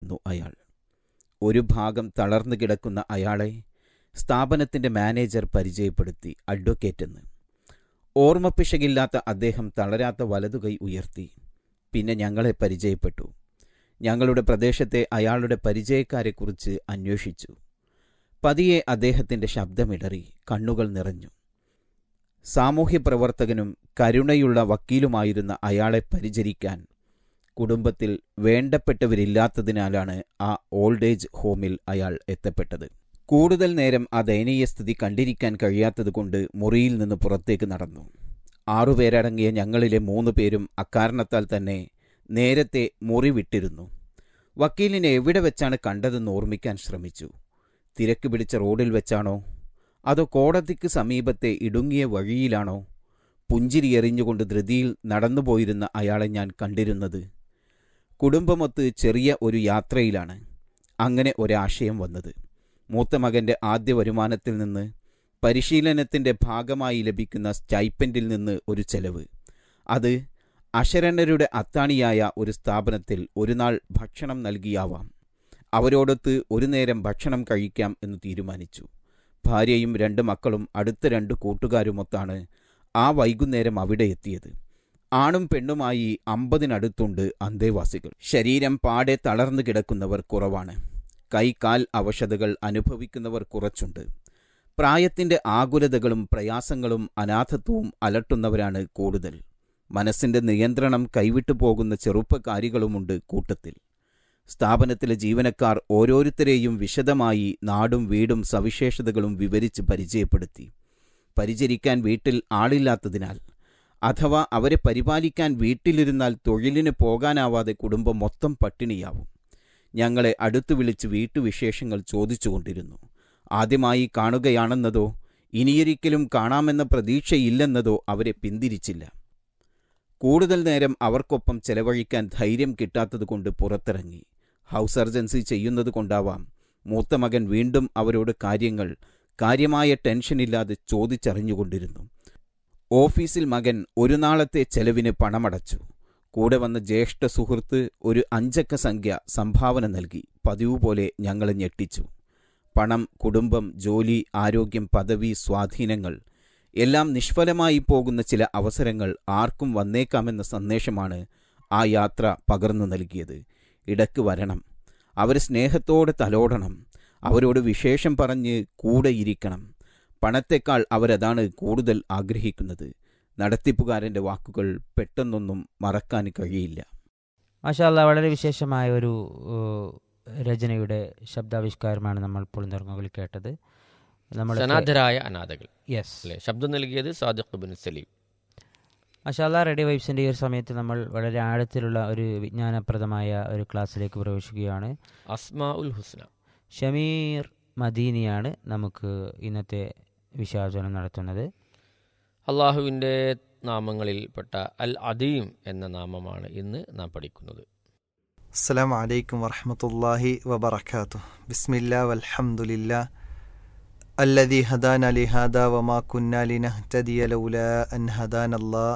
നിൽക്കുകയായിരുന്നു അയാൾ ഒരു ഭാഗം തളർന്നു കിടക്കുന്ന അയാളെ സ്ഥാപനത്തിന്റെ മാനേജർ പരിചയപ്പെടുത്തി അഡ്വക്കേറ്റ് എന്ന് ഓർമ്മപ്പിശകില്ലാത്ത അദ്ദേഹം തളരാത്ത വലതുകൈ ഉയർത്തി പിന്നെ ഞങ്ങളെ പരിചയപ്പെട്ടു ഞങ്ങളുടെ പ്രദേശത്തെ അയാളുടെ പരിചയക്കാരെക്കുറിച്ച് അന്വേഷിച്ചു പതിയെ അദ്ദേഹത്തിന്റെ ശബ്ദമിടറി കണ്ണുകൾ നിറഞ്ഞു സാമൂഹ്യ പ്രവർത്തകനും കരുണയുള്ള വക്കീലുമായിരുന്ന അയാളെ പരിചരിക്കാൻ കുടുംബത്തിൽ വേണ്ടപ്പെട്ടവരില്ലാത്തതിനാലാണ് ആ ഓൾഡ് ഏജ് ഹോമിൽ അയാൾ എത്തപ്പെട്ടത് കൂടുതൽ നേരം ആ ദയനീയ സ്ഥിതി കണ്ടിരിക്കാൻ കഴിയാത്തതുകൊണ്ട് മുറിയിൽ നിന്ന് പുറത്തേക്ക് നടന്നു ആറുപേരടങ്ങിയ ഞങ്ങളിലെ മൂന്ന് പേരും അക്കാരണത്താൽ തന്നെ നേരത്തെ മുറി വിട്ടിരുന്നു വക്കീലിനെ എവിടെ വെച്ചാണ് കണ്ടതെന്ന് ഓർമ്മിക്കാൻ ശ്രമിച്ചു തിരക്ക് പിടിച്ച റോഡിൽ വെച്ചാണോ അതോ കോടതിക്ക് സമീപത്തെ ഇടുങ്ങിയ വഴിയിലാണോ പുഞ്ചിരി എറിഞ്ഞുകൊണ്ട് ധൃതിയിൽ നടന്നുപോയിരുന്ന അയാളെ ഞാൻ കണ്ടിരുന്നത് കുടുംബമൊത്ത് ചെറിയ ഒരു യാത്രയിലാണ് അങ്ങനെ ഒരാശയം വന്നത് മൂത്ത മകന്റെ ആദ്യ വരുമാനത്തിൽ നിന്ന് പരിശീലനത്തിന്റെ ഭാഗമായി ലഭിക്കുന്ന സ്റ്റൈപ്പൻഡിൽ നിന്ന് ഒരു ചെലവ് അത് അശരണരുടെ അത്താണിയായ ഒരു സ്ഥാപനത്തിൽ ഒരു നാൾ ഭക്ഷണം നൽകിയാവാം അവരോടൊത്ത് ഒരു നേരം ഭക്ഷണം കഴിക്കാം എന്ന് തീരുമാനിച്ചു ഭാര്യയും രണ്ട് മക്കളും അടുത്ത രണ്ട് കൂട്ടുകാരുമൊത്താണ് ആ വൈകുന്നേരം അവിടെ എത്തിയത് ആണും പെണ്ണുമായി അമ്പതിനടുത്തുണ്ട് അന്തേവാസികൾ ശരീരം പാടെ തളർന്നു കിടക്കുന്നവർ കുറവാണ് കൈകാൽ അവശതകൾ അനുഭവിക്കുന്നവർ കുറച്ചുണ്ട് പ്രായത്തിന്റെ ആകുലതകളും പ്രയാസങ്ങളും അനാഥത്വവും അലട്ടുന്നവരാണ് കൂടുതൽ മനസ്സിന്റെ നിയന്ത്രണം കൈവിട്ടു പോകുന്ന ചെറുപ്പക്കാരികളുമുണ്ട് കൂട്ടത്തിൽ സ്ഥാപനത്തിലെ ജീവനക്കാർ ഓരോരുത്തരെയും വിശദമായി നാടും വീടും സവിശേഷതകളും വിവരിച്ച് പരിചയപ്പെടുത്തി പരിചരിക്കാൻ വീട്ടിൽ ആളില്ലാത്തതിനാൽ അഥവാ അവരെ പരിപാലിക്കാൻ വീട്ടിലിരുന്നാൽ തൊഴിലിന് പോകാനാവാതെ കുടുംബം മൊത്തം പട്ടിണിയാവും ഞങ്ങളെ അടുത്തു വിളിച്ച് വീട്ടുവിശേഷങ്ങൾ ചോദിച്ചുകൊണ്ടിരുന്നു ആദ്യമായി കാണുകയാണെന്നതോ ഇനിയൊരിക്കലും കാണാമെന്ന പ്രതീക്ഷയില്ലെന്നതോ അവരെ പിന്തിരിച്ചില്ല കൂടുതൽ നേരം അവർക്കൊപ്പം ചെലവഴിക്കാൻ ധൈര്യം കിട്ടാത്തതുകൊണ്ട് പുറത്തിറങ്ങി ഹൗസ് സർജൻസി ചെയ്യുന്നത് കൊണ്ടാവാം മൂത്ത മകൻ വീണ്ടും അവരോട് കാര്യങ്ങൾ കാര്യമായ ടെൻഷനില്ലാതെ ചോദിച്ചറിഞ്ഞുകൊണ്ടിരുന്നു ഓഫീസിൽ മകൻ ഒരു നാളത്തെ ചെലവിന് പണമടച്ചു കൂടെ വന്ന ജ്യേഷ്ഠ സുഹൃത്ത് ഒരു അഞ്ചക്ക സംഖ്യ സംഭാവന നൽകി പതിവ് പോലെ ഞങ്ങളെ ഞെട്ടിച്ചു പണം കുടുംബം ജോലി ആരോഗ്യം പദവി സ്വാധീനങ്ങൾ എല്ലാം നിഷ്ഫലമായി പോകുന്ന ചില അവസരങ്ങൾ ആർക്കും വന്നേക്കാമെന്ന സന്ദേശമാണ് ആ യാത്ര പകർന്നു നൽകിയത് ഇടക്ക് വരണം അവർ സ്നേഹത്തോടെ തലോടണം അവരോട് വിശേഷം പറഞ്ഞ് കൂടെ ഇരിക്കണം പണത്തെക്കാൾ അവരതാണ് കൂടുതൽ ആഗ്രഹിക്കുന്നത് നടത്തിപ്പുകാരൻ്റെ വാക്കുകൾ പെട്ടെന്നൊന്നും മറക്കാൻ കഴിയില്ല മാഷാല്ല വളരെ വിശേഷമായ ഒരു ഏഹ്, രചനയുടെ ശബ്ദാവിഷ്കാരമാണ് നമ്മൾ ഇപ്പോൾ നിർമ്മകളിൽ കേട്ടത് നമ്മൾ സനാഥരായ അനാഥകൾ യെസ് അല്ലെ ശബ്ദം നൽകിയത് സാദിഖ് ബിൻ സലീം മാഷാല്ല റേഡിയോ വൈബ്സിൻ്റെ ഈ ഒരു സമയത്ത് നമ്മൾ വളരെ ആഴത്തിലുള്ള ഒരു വിജ്ഞാനപ്രദമായ ഒരു ക്ലാസ്സിലേക്ക് പ്രവേശിക്കുകയാണ് അസ്മാ ഉൽ ഹുസ്ന ഷമീർ മദീനിയാണ് നമുക്ക് ഇന്നത്തെ വിശാചനം നടത്തുന്നത് അള്ളാഹുവിൻ്റെ നാമങ്ങളിൽപ്പെട്ട അൽ അദീം എന്ന നാമമാണ് ഇന്ന് നാം പഠിക്കുന്നത് السلام عليكم ورحمة الله وبركاته بسم الله والحمد لله الذي هدانا لهذا وما كنا لنهتدي لولا أن هدانا الله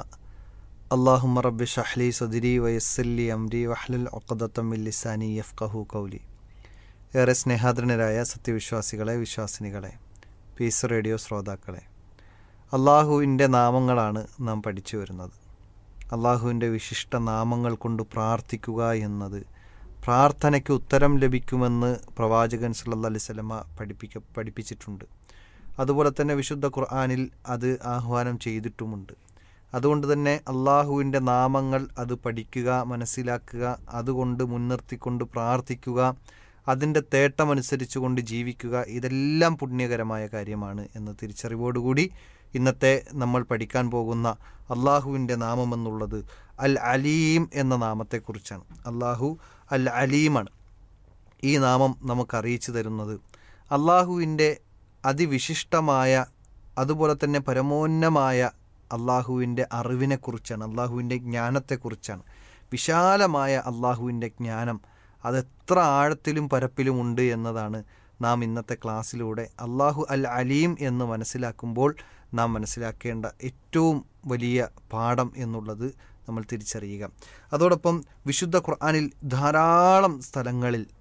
اللهم رب اشرح لي صدري ويسر لي أمري واحلل عقدة من لساني يفقه قولي ഏറെ സ്നേഹാദരനരായ സത്യവിശ്വാസികളെ വിശ്വാസിനികളെ പീസ് റേഡിയോ ശ്രോതാക്കളെ അള്ളാഹുവിൻ്റെ നാമങ്ങളാണ് നാം പഠിച്ചു വരുന്നത് അള്ളാഹുവിൻ്റെ വിശിഷ്ട നാമങ്ങൾ കൊണ്ട് പ്രാർത്ഥിക്കുക എന്നത് പ്രാർത്ഥനയ്ക്ക് ഉത്തരം ലഭിക്കുമെന്ന് പ്രവാചകൻ സല്ലല്ലാഹു അലൈഹി വസല്ലമ പഠിപ്പിക്ക പഠിപ്പിച്ചിട്ടുണ്ട് അതുപോലെ തന്നെ വിശുദ്ധ ഖുർആനിൽ അത് ആഹ്വാനം ചെയ്തിട്ടുമുണ്ട് അതുകൊണ്ട് തന്നെ അള്ളാഹുവിൻ്റെ നാമങ്ങൾ അത് പഠിക്കുക മനസ്സിലാക്കുക അതുകൊണ്ട് മുൻനിർത്തിക്കൊണ്ട് പ്രാർത്ഥിക്കുക അതിൻ്റെ തേട്ടമനുസരിച്ചുകൊണ്ട് ജീവിക്കുക ഇതെല്ലാം പുണ്യകരമായ കാര്യമാണ് എന്ന തിരിച്ചറിവോടുകൂടി ഇന്നത്തെ നമ്മൾ പഠിക്കാൻ പോകുന്ന അള്ളാഹുവിൻ്റെ നാമമെന്നുള്ളത് അൽ അലീം എന്ന നാമത്തെക്കുറിച്ചാണ് അള്ളാഹു അൽ അലീമാണ് ഈ നാമം നമുക്ക് അറിയിച്ചു തരുന്നത് അള്ളാഹുവിൻ്റെ അതിവിശിഷ്ടമായ അതുപോലെ തന്നെ പരമോന്നമായ അള്ളാഹുവിൻ്റെ അറിവിനെക്കുറിച്ചാണ് അള്ളാഹുവിൻ്റെ ജ്ഞാനത്തെക്കുറിച്ചാണ് വിശാലമായ അള്ളാഹുവിൻ്റെ ജ്ഞാനം അതെത്ര ആഴത്തിലും പരപ്പിലും ഉണ്ട് എന്നതാണ് നാം ഇന്നത്തെ ക്ലാസ്സിലൂടെ അള്ളാഹു അൽ അലീം എന്ന് മനസ്സിലാക്കുമ്പോൾ നാം മനസ്സിലാക്കേണ്ട ഏറ്റവും വലിയ പാഠം എന്നുള്ളത് നമ്മൾ തിരിച്ചറിയുക അതോടൊപ്പം വിശുദ്ധ ഖുർആനിൽ ധാരാളം സ്ഥലങ്ങളിൽ